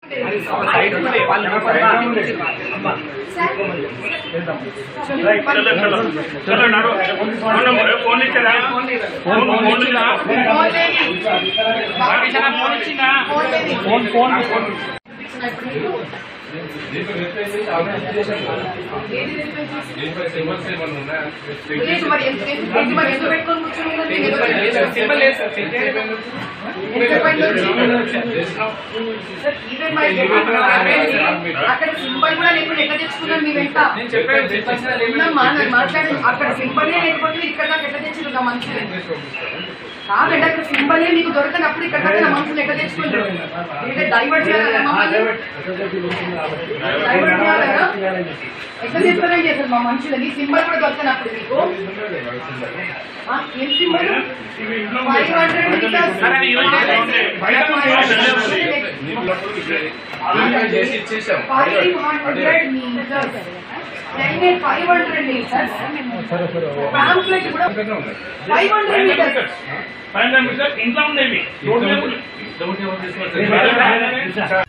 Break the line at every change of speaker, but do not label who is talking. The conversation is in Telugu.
ఫోన్ ఇచ్చారా ఫోన్ ఫోన్ ఇచ్చారా
ఫోన్ ఫోన్
విలేజ్ మరి ఎందుకు ఎందుకు ఎందుకు మరి ఎందుకు పెట్టుకొని కూర్చున్నారు? నేను ఎందుకు పెట్టుకొని ఎంత పైన వచ్చి? సార్, ఈవెన్ మరి అక్కడ సింబల్ కూడా లేకుండా ఎట్లా తెచ్చుకున్నారు మీ వెంట ఉన్నామ్మా, నేను మాట్లాడు అక్కడ సింబల్ లేకపోతే ఇక్కడ దాకా ఎట్లా తెచ్చిండ్రు నా మనుషులు కాదండి అక్కడ సింబల్ మీకు దొరకనప్పుడు ఇక్కడ దాకా నా మనుషులు ఎట్లా తెచ్చుకుంటారు అంటే డైవర్ట్ చేయాలి మమ్మల్ని డైవర్ట్ చేయాలరా ఎట్లా తీసుకుని చేశారు మా మనుషులని సింబల్ కూడా దొరకనప్పుడు మీకు ఆ, ఏం సింబల్ ఫైవ్ హండ్రెడ్ మీటర్స్
సరే, అది యూజ్ చేయండి. బయట
చేసి ఇచ్చేసాం
five hundred metres five hundred metres pamphlet కూడా five hundred metres
five hundred metres ఇంట్లో ఉండేవి రోడ్డు మీద
డౌట్ ఎవరు తీసుకొచ్చారు?